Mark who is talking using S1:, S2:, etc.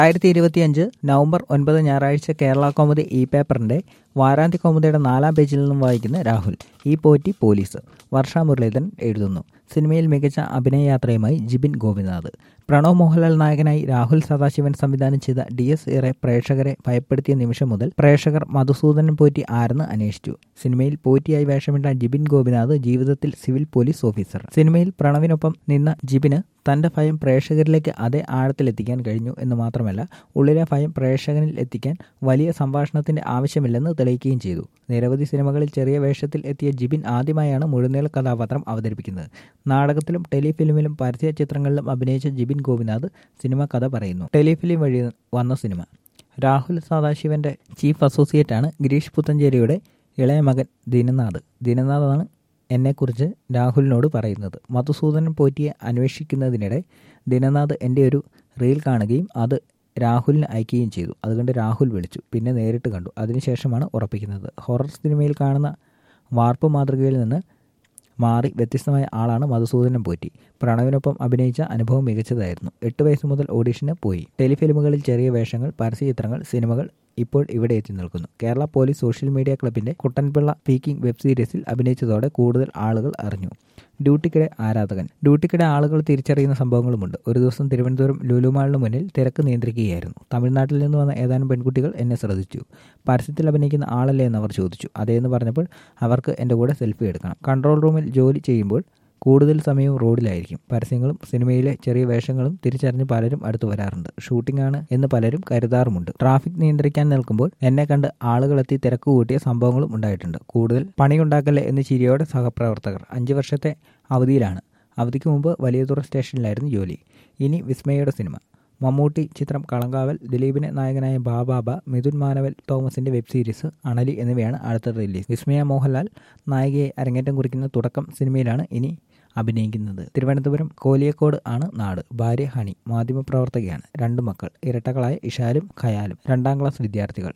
S1: രണ്ടായിരത്തി ഇരുപത്തിയഞ്ച് നവംബർ ഒൻപത് ഞായറാഴ്ച കേരള കൗമുദി ഇ പേപ്പറിന്റെ വാരാന്ത്യ കൗമുദിയുടെ നാലാം പേജിൽ നിന്നും വായിക്കുന്ന രാഹുൽ ഈ പോറ്റി പോലീസ് വർഷ മുരളീധരൻ എഴുതുന്നു സിനിമയിൽ മികച്ച അഭിനയയാത്രയുമായി ജിബിൻ ഗോപിനാഥ് പ്രണവ് മോഹൻലാൽ നായകനായി രാഹുൽ സദാശിവൻ സംവിധാനം ചെയ്ത ഡി എസ് ഏറെ പ്രേക്ഷകരെ ഭയപ്പെടുത്തിയ നിമിഷം മുതൽ പ്രേക്ഷകർ മധുസൂദനൻ പോറ്റി ആരെന്ന് അന്വേഷിച്ചു സിനിമയിൽ പോറ്റിയായി വേഷമിട്ട ജിബിൻ ഗോപിനാഥ് ജീവിതത്തിൽ സിവിൽ പോലീസ് ഓഫീസർ സിനിമയിൽ പ്രണവിനൊപ്പം നിന്ന ജിബിന് തന്റെ ഭയം പ്രേക്ഷകരിലേക്ക് അതേ ആഴത്തിലെത്തിക്കാൻ കഴിഞ്ഞു എന്ന് മാത്രമല്ല ഉള്ളിലെ ഭയം പ്രേക്ഷകനിൽ എത്തിക്കാൻ വലിയ സംഭാഷണത്തിന്റെ ആവശ്യമില്ലെന്ന് തെളിയിക്കുകയും ചെയ്തു നിരവധി സിനിമകളിൽ ചെറിയ വേഷത്തിൽ എത്തിയ ജിബിൻ ആദ്യമായാണ് മുഴുനീള കഥാപാത്രം അവതരിപ്പിക്കുന്നത് നാടകത്തിലും ടെലിഫിലിമിലും പരസ്യ ചിത്രങ്ങളിലും അഭിനയിച്ച ജിബിൻ ഗോപിനാഥ് സിനിമ കഥ പറയുന്നു ടെലിഫിലിം വഴി വന്ന സിനിമ രാഹുൽ സദാശിവന്റെ ചീഫ് അസോസിയേറ്റാണ് ഗിരീഷ് പുത്തഞ്ചേരിയുടെ ഇളയ മകൻ ദിനനാഥ് ദിനനാഥാണ് എന്നെക്കുറിച്ച് രാഹുലിനോട് പറയുന്നത് മധുസൂദനൻ പോറ്റിയെ അന്വേഷിക്കുന്നതിനിടെ ദിനനാഥ് എൻ്റെ ഒരു റീൽ കാണുകയും അത് രാഹുലിന് അയക്കുകയും ചെയ്തു അതുകൊണ്ട് രാഹുൽ വിളിച്ചു പിന്നെ നേരിട്ട് കണ്ടു അതിനുശേഷമാണ് ഉറപ്പിക്കുന്നത് ഹൊറർ സിനിമയിൽ കാണുന്ന വാർപ്പ് മാതൃകയിൽ നിന്ന് മാറി വ്യത്യസ്തമായ ആളാണ് മധുസൂദനൻ പോറ്റി പ്രണവിനൊപ്പം അഭിനയിച്ച അനുഭവം മികച്ചതായിരുന്നു എട്ട് വയസ്സ് മുതൽ ഓഡീഷന് പോയി ടെലിഫിലിമുകളിൽ ചെറിയ വേഷങ്ങൾ പരസ്യചിത്രങ്ങൾ സിനിമകൾ ഇപ്പോൾ ഇവിടെ എത്തി നിൽക്കുന്നു കേരള പോലീസ് സോഷ്യൽ മീഡിയ ക്ലബിന്റെ കുട്ടൻപിള്ള സ്പീക്കിംഗ് വെബ് സീരീസിൽ അഭിനയിച്ചതോടെ കൂടുതൽ ആളുകൾ അറിഞ്ഞു ഡ്യൂട്ടിക്കിടെ ആരാധകൻ ഡ്യൂട്ടിക്കിടെ ആളുകൾ തിരിച്ചറിയുന്ന സംഭവങ്ങളുമുണ്ട് ഒരു ദിവസം തിരുവനന്തപുരം ലുലുമാളിന് മുന്നിൽ തിരക്ക് നിയന്ത്രിക്കുകയായിരുന്നു തമിഴ്നാട്ടിൽ നിന്ന് വന്ന ഏതാനും പെൺകുട്ടികൾ എന്നെ ശ്രദ്ധിച്ചു പരസ്യത്തിൽ അഭിനയിക്കുന്ന ആളല്ലേ എന്ന് അവർ ചോദിച്ചു അതേന്ന് പറഞ്ഞപ്പോൾ അവർക്ക് എൻ്റെ കൂടെ സെൽഫി എടുക്കണം കൺട്രോൾ റൂമിൽ ജോലി ചെയ്യുമ്പോൾ കൂടുതൽ സമയവും റോഡിലായിരിക്കും പരസ്യങ്ങളും സിനിമയിലെ ചെറിയ വേഷങ്ങളും തിരിച്ചറിഞ്ഞ് പലരും അടുത്ത് വരാറുണ്ട് ഷൂട്ടിംഗ് ആണ് എന്ന് പലരും കരുതാറുമുണ്ട് ട്രാഫിക് നിയന്ത്രിക്കാൻ നിൽക്കുമ്പോൾ എന്നെ കണ്ട് ആളുകളെത്തി തിരക്ക് കൂട്ടിയ സംഭവങ്ങളും ഉണ്ടായിട്ടുണ്ട് കൂടുതൽ പണിയുണ്ടാക്കല്ലേ എന്ന് ചിരിയോടെ സഹപ്രവർത്തകർ അഞ്ച് വർഷത്തെ അവധിയിലാണ് അവധിക്ക് മുമ്പ് വലിയതുറ സ്റ്റേഷനിലായിരുന്നു ജോലി ഇനി വിസ്മയയുടെ സിനിമ മമ്മൂട്ടി ചിത്രം കളങ്കാവൽ ദിലീപിനെ നായകനായ ബാബാബ മിഥുൻ മാനവൽ തോമസിന്റെ വെബ് സീരീസ് അണലി എന്നിവയാണ് അടുത്ത റിലീസ് വിസ്മയ മോഹൻലാൽ നായികയെ അരങ്ങേറ്റം കുറിക്കുന്ന തുടക്കം സിനിമയിലാണ് ഇനി അഭിനയിക്കുന്നത് തിരുവനന്തപുരം കോലിയക്കോട് ആണ് നാട് ഭാര്യ ഹണി മാധ്യമപ്രവർത്തകയാണ് രണ്ട് മക്കൾ ഇരട്ടകളായ ഇഷാലും ഖയാലും രണ്ടാം ക്ലാസ് വിദ്യാർത്ഥികൾ